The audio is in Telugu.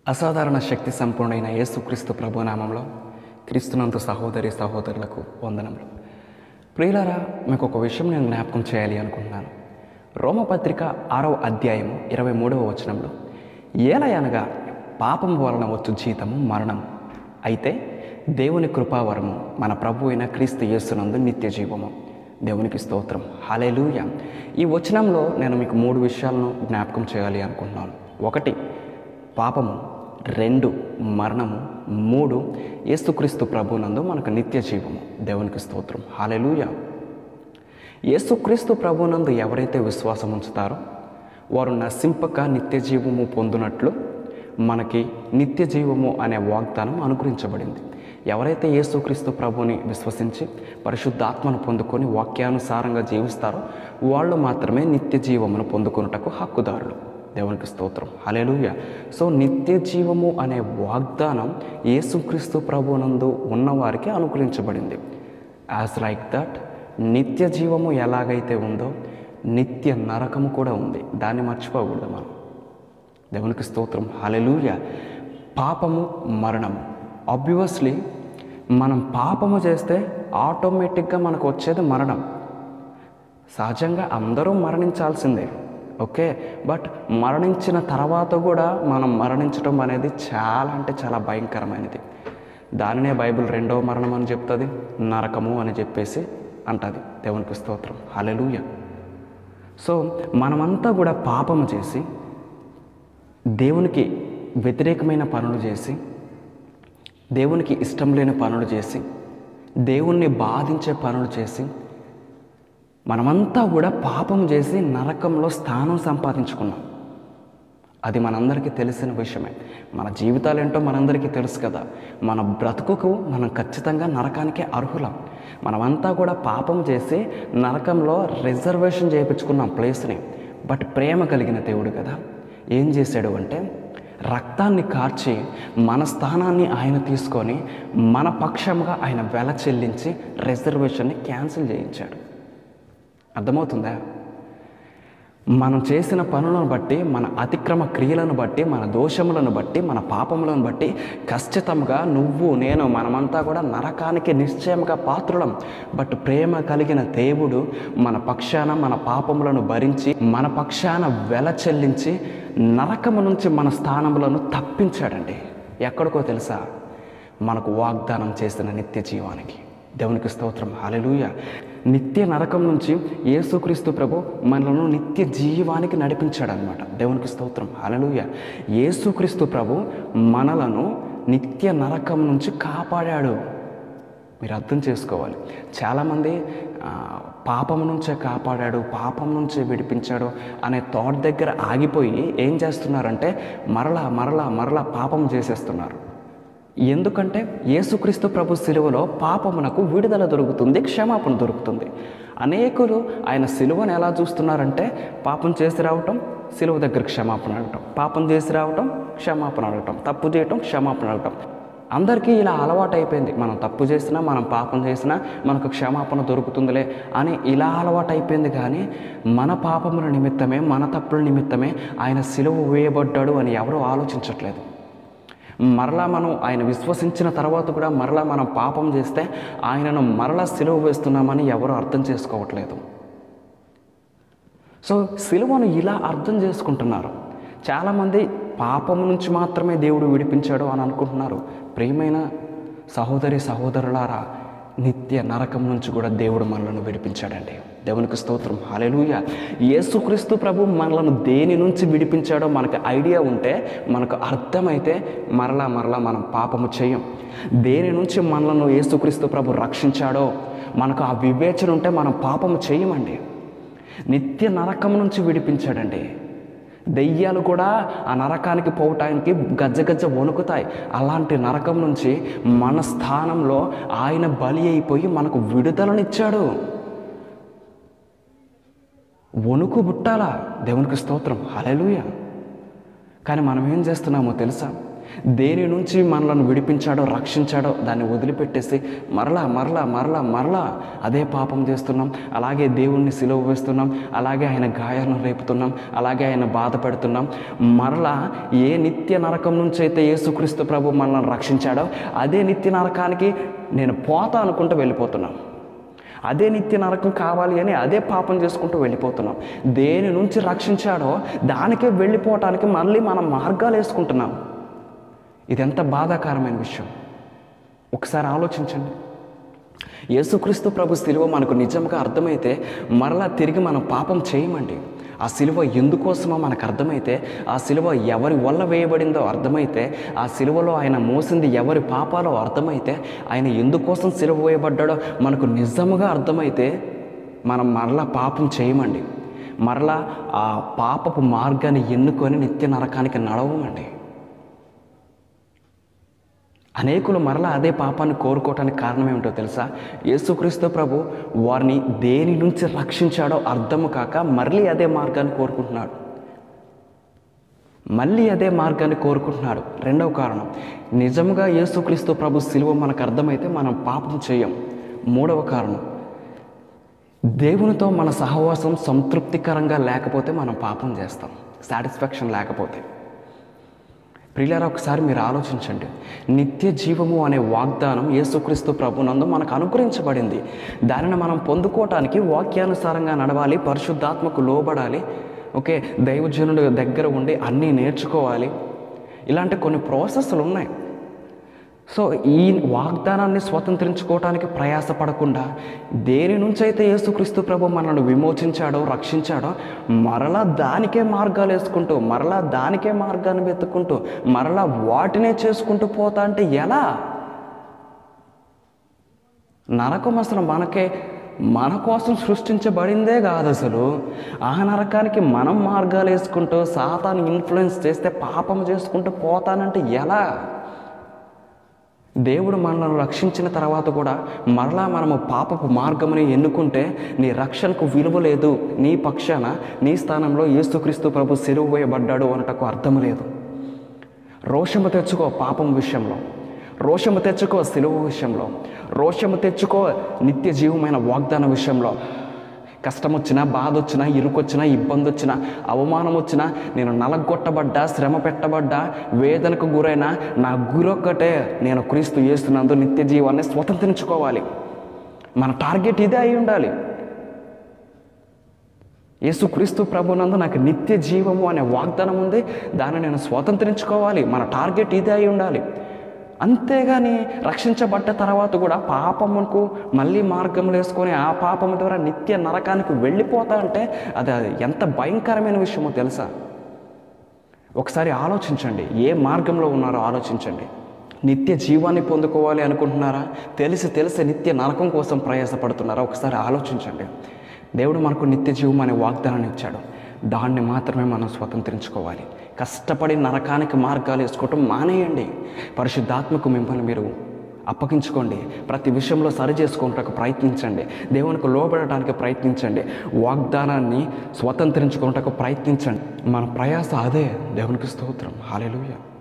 అసాధారణ శక్తి సంపూర్ణైన యేసుక్రీస్తు ప్రభునామంలో క్రీస్తునందు సహోదరి సహోదరులకు వందనములు ప్రియులారా మీకు ఒక విషయం నేను జ్ఞాపకం చేయాలి అనుకుంటున్నాను రోమపత్రిక ఆరవ అధ్యాయము ఇరవై మూడవ వచనంలో ఏలయనగా పాపం వలన వచ్చు జీతము మరణం అయితే దేవుని కృపావరము మన ప్రభు అయిన క్రీస్తు యేసునందు నిత్య జీవము దేవునికి స్తోత్రం హలేలుయ ఈ వచనంలో నేను మీకు మూడు విషయాలను జ్ఞాపకం చేయాలి అనుకుంటున్నాను ఒకటి పాపము రెండు మరణము మూడు యేసుక్రీస్తు ప్రభునందు మనకు నిత్య జీవము దేవునికి స్తోత్రం హాలెలూయ యేసుక్రీస్తు ప్రభునందు ఎవరైతే విశ్వాసం ఉంచుతారో వారు నశింపక నిత్య జీవము పొందినట్లు మనకి నిత్య జీవము అనే వాగ్దానం అనుగ్రహించబడింది ఎవరైతే యేసుక్రీస్తు ప్రభుని విశ్వసించి పరిశుద్ధాత్మను పొందుకొని వాక్యానుసారంగా జీవిస్తారో వాళ్ళు మాత్రమే నిత్య జీవమును పొందుకున్నటకు హక్కుదారులు దేవునికి స్తోత్రం హలేలుయ సో నిత్య జీవము అనే వాగ్దానం యేసుక్రీస్తు ప్రభునందు ఉన్నవారికి అనుగ్రహించబడింది యాజ్ లైక్ దట్ నిత్య జీవము ఎలాగైతే ఉందో నిత్య నరకము కూడా ఉంది దాన్ని మర్చిపోకూడదు మనం దేవునికి స్తోత్రం హలెలూయ పాపము మరణము ఆబ్వియస్లీ మనం పాపము చేస్తే ఆటోమేటిక్గా మనకు వచ్చేది మరణం సహజంగా అందరూ మరణించాల్సిందే ఓకే బట్ మరణించిన తర్వాత కూడా మనం మరణించడం అనేది చాలా అంటే చాలా భయంకరమైనది దానినే బైబిల్ రెండవ మరణం అని చెప్తుంది నరకము అని చెప్పేసి అంటుంది దేవునికి స్తోత్రం హలెలూయ సో మనమంతా కూడా పాపము చేసి దేవునికి వ్యతిరేకమైన పనులు చేసి దేవునికి ఇష్టం లేని పనులు చేసి దేవుణ్ణి బాధించే పనులు చేసి మనమంతా కూడా పాపం చేసి నరకంలో స్థానం సంపాదించుకున్నాం అది మనందరికీ తెలిసిన విషయమే మన జీవితాలు ఏంటో మనందరికీ తెలుసు కదా మన బ్రతుకుకు మనం ఖచ్చితంగా నరకానికే అర్హులం మనమంతా కూడా పాపం చేసి నరకంలో రిజర్వేషన్ చేయించుకున్నాం ప్లేస్ని బట్ ప్రేమ కలిగిన దేవుడు కదా ఏం చేశాడు అంటే రక్తాన్ని కార్చి మన స్థానాన్ని ఆయన తీసుకొని మన పక్షంగా ఆయన వెల చెల్లించి రిజర్వేషన్ని క్యాన్సిల్ చేయించాడు అర్థమవుతుందా మనం చేసిన పనులను బట్టి మన అతిక్రమ క్రియలను బట్టి మన దోషములను బట్టి మన పాపములను బట్టి ఖచ్చితంగా నువ్వు నేను మనమంతా కూడా నరకానికి నిశ్చయంగా పాత్రులం బట్ ప్రేమ కలిగిన దేవుడు మన పక్షాన మన పాపములను భరించి మన పక్షాన వెల చెల్లించి నరకము నుంచి మన స్థానములను తప్పించాడండి ఎక్కడికో తెలుసా మనకు వాగ్దానం చేసిన నిత్య జీవానికి దేవునికి స్తోత్రం హాలెలూయ నిత్య నరకం నుంచి యేసుక్రీస్తు ప్రభు మనలను నిత్య జీవానికి నడిపించాడనమాట దేవునికి స్తోత్రం హాలెలూయ యేసుక్రీస్తు ప్రభు మనలను నిత్య నరకం నుంచి కాపాడాడు మీరు అర్థం చేసుకోవాలి చాలామంది ఆ, పాపం నుంచే కాపాడాడు పాపం నుంచే విడిపించాడు అనే థాట్ దగ్గర ఆగిపోయి ఏం చేస్తున్నారంటే మరలా మరలా మరలా పాపం చేసేస్తున్నారు ఎందుకంటే యేసుక్రీస్తు ప్రభు సిలువలో పాపమునకు విడుదల దొరుకుతుంది క్షమాపణ దొరుకుతుంది అనేకులు ఆయన సిలువను ఎలా చూస్తున్నారంటే పాపం చేసి రావటం సిలువ దగ్గర క్షమాపణ అడగటం పాపం చేసి రావటం క్షమాపణ అడగటం తప్పు చేయటం క్షమాపణ అడగటం అందరికీ ఇలా అలవాటు అయిపోయింది మనం తప్పు చేసినా మనం పాపం చేసినా మనకు క్షమాపణ దొరుకుతుందిలే అని ఇలా అలవాటు అయిపోయింది కానీ మన పాపముల నిమిత్తమే మన తప్పుల నిమిత్తమే ఆయన సిలువ వేయబడ్డాడు అని ఎవరూ ఆలోచించట్లేదు మరలా మనం ఆయన విశ్వసించిన తర్వాత కూడా మరలా మనం పాపం చేస్తే ఆయనను మరలా సిలువ వేస్తున్నామని ఎవరు అర్థం చేసుకోవట్లేదు సో సిలువను ఇలా అర్థం చేసుకుంటున్నారు చాలామంది పాపం నుంచి మాత్రమే దేవుడు విడిపించాడు అని అనుకుంటున్నారు ప్రియమైన సహోదరి సహోదరులారా నిత్య నరకం నుంచి కూడా దేవుడు మనలను విడిపించాడండి దేవునికి స్తోత్రం హాలెలూయ యేసుక్రీస్తు ప్రభు మనలను దేని నుంచి విడిపించాడో మనకు ఐడియా ఉంటే మనకు అర్థమైతే మరలా మరలా మనం పాపము చేయం దేని నుంచి మనలను యేసుక్రీస్తు ప్రభు రక్షించాడో మనకు ఆ వివేచన ఉంటే మనం పాపము చేయమండి నిత్య నరకం నుంచి విడిపించాడండి దెయ్యాలు కూడా ఆ నరకానికి పోవటానికి గజ్జ గజ్జ వణుకుతాయి అలాంటి నరకం నుంచి మన స్థానంలో ఆయన బలి అయిపోయి మనకు విడుదలనిచ్చాడు వణుకు బుట్టాలా దేవునికి స్తోత్రం హలెలుయ కానీ మనం ఏం చేస్తున్నామో తెలుసా దేని నుంచి మనలను విడిపించాడో రక్షించాడో దాన్ని వదిలిపెట్టేసి మరలా మరలా మరలా మరలా అదే పాపం చేస్తున్నాం అలాగే దేవుణ్ణి సిలువ వేస్తున్నాం అలాగే ఆయన గాయాలను రేపుతున్నాం అలాగే ఆయన బాధ పెడుతున్నాం మరలా ఏ నిత్య నరకం నుంచి అయితే యేసుక్రీస్తు ప్రభు మనల్ని రక్షించాడో అదే నిత్య నరకానికి నేను పోతా అనుకుంటూ వెళ్ళిపోతున్నాం అదే నిత్య నరకం కావాలి అని అదే పాపం చేసుకుంటూ వెళ్ళిపోతున్నాం దేని నుంచి రక్షించాడో దానికే వెళ్ళిపోవటానికి మళ్ళీ మనం మార్గాలు వేసుకుంటున్నాం ఇది ఎంత బాధాకరమైన విషయం ఒకసారి ఆలోచించండి యేసుక్రీస్తు ప్రభు శిలువ మనకు నిజంగా అర్థమైతే మరలా తిరిగి మనం పాపం చేయమండి ఆ శిలువ ఎందుకోసమో మనకు అర్థమైతే ఆ శిలువ ఎవరి వల్ల వేయబడిందో అర్థమైతే ఆ శిలువలో ఆయన మోసింది ఎవరి పాపాలో అర్థమైతే ఆయన ఎందుకోసం శిలువ వేయబడ్డాడో మనకు నిజముగా అర్థమైతే మనం మరలా పాపం చేయమండి మరలా ఆ పాపపు మార్గాన్ని ఎన్నుకొని నిత్య నరకానికి నడవమండి అనేకులు మరలా అదే పాపాన్ని కోరుకోవటానికి కారణం ఏమిటో తెలుసా యేసుక్రీస్తు ప్రభు వారిని దేని నుంచి రక్షించాడో అర్థము కాక మళ్ళీ అదే మార్గాన్ని కోరుకుంటున్నాడు మళ్ళీ అదే మార్గాన్ని కోరుకుంటున్నాడు రెండవ కారణం నిజంగా యేసుక్రీస్తు ప్రభు సిలువ మనకు అర్థమైతే మనం పాపం చేయం మూడవ కారణం దేవునితో మన సహవాసం సంతృప్తికరంగా లేకపోతే మనం పాపం చేస్తాం సాటిస్ఫాక్షన్ లేకపోతే ప్రియులారా ఒకసారి మీరు ఆలోచించండి నిత్య జీవము అనే వాగ్దానం యేసుక్రీస్తు ప్రభునందు మనకు అనుగ్రహించబడింది దానిని మనం పొందుకోవటానికి వాక్యానుసారంగా నడవాలి పరిశుద్ధాత్మకు లోబడాలి ఓకే దైవజనుడు దగ్గర ఉండి అన్నీ నేర్చుకోవాలి ఇలాంటి కొన్ని ప్రాసెస్లు ఉన్నాయి సో ఈ వాగ్దానాన్ని స్వతంత్రించుకోవటానికి ప్రయాసపడకుండా దేని నుంచి అయితే యేసుక్రీస్తు ప్రభు మనల్ని విమోచించాడో రక్షించాడో మరలా దానికే మార్గాలు వేసుకుంటూ మరలా దానికే మార్గాన్ని వెతుక్కుంటూ మరలా వాటినే చేసుకుంటూ పోతా అంటే ఎలా నరకం అసలు మనకే మన కోసం సృష్టించబడిందే కాదు అసలు ఆ నరకానికి మనం మార్గాలు వేసుకుంటూ సాతాన్ని ఇన్ఫ్లుయెన్స్ చేస్తే పాపం చేసుకుంటూ పోతానంటే ఎలా దేవుడు మనల్ని రక్షించిన తర్వాత కూడా మరలా మనము పాపపు మార్గముని ఎన్నుకుంటే నీ రక్షణకు విలువ లేదు నీ పక్షాన నీ స్థానంలో యేసుక్రీస్తు ప్రభు సెరువు వేయబడ్డాడు అనటకు అర్థం లేదు రోషము తెచ్చుకో పాపం విషయంలో రోషము తెచ్చుకో సిలువ విషయంలో రోషము తెచ్చుకో నిత్య జీవమైన వాగ్దాన విషయంలో కష్టం వచ్చినా బాధ వచ్చినా ఇరుకొచ్చినా ఇబ్బంది వచ్చినా అవమానం వచ్చినా నేను నలగొట్టబడ్డా శ్రమ పెట్టబడ్డా వేదనకు గురైనా నా గురొక్కటే నేను క్రీస్తు చేస్తున్నందు నిత్య జీవాన్ని స్వతంత్రించుకోవాలి మన టార్గెట్ ఇదే అయి ఉండాలి యేసు క్రీస్తు ప్రభునందు నాకు నిత్య జీవము అనే వాగ్దానం ఉంది దాన్ని నేను స్వతంత్రించుకోవాలి మన టార్గెట్ ఇదే అయి ఉండాలి అంతేగాని రక్షించబడ్డ తర్వాత కూడా పాపముకు మళ్ళీ మార్గంలో వేసుకొని ఆ పాపము ద్వారా నిత్య నరకానికి వెళ్ళిపోతా అంటే అది అది ఎంత భయంకరమైన విషయమో తెలుసా ఒకసారి ఆలోచించండి ఏ మార్గంలో ఉన్నారో ఆలోచించండి నిత్య జీవాన్ని పొందుకోవాలి అనుకుంటున్నారా తెలిసి తెలిసి నిత్య నరకం కోసం ప్రయాసపడుతున్నారా ఒకసారి ఆలోచించండి దేవుడు మనకు నిత్య జీవం అనే వాగ్దానాన్ని ఇచ్చాడు దాన్ని మాత్రమే మనం స్వతంత్రించుకోవాలి కష్టపడి నరకానికి మార్గాలు వేసుకోవటం మానేయండి పరిశుద్ధాత్మకు మిమ్మల్ని మీరు అప్పగించుకోండి ప్రతి విషయంలో సరి చేసుకుంటకు ప్రయత్నించండి దేవునికి లోబడటానికి ప్రయత్నించండి వాగ్దానాన్ని స్వతంత్రించుకుంటకు ప్రయత్నించండి మన ప్రయాస అదే దేవునికి స్తోత్రం హాలేలుయ్య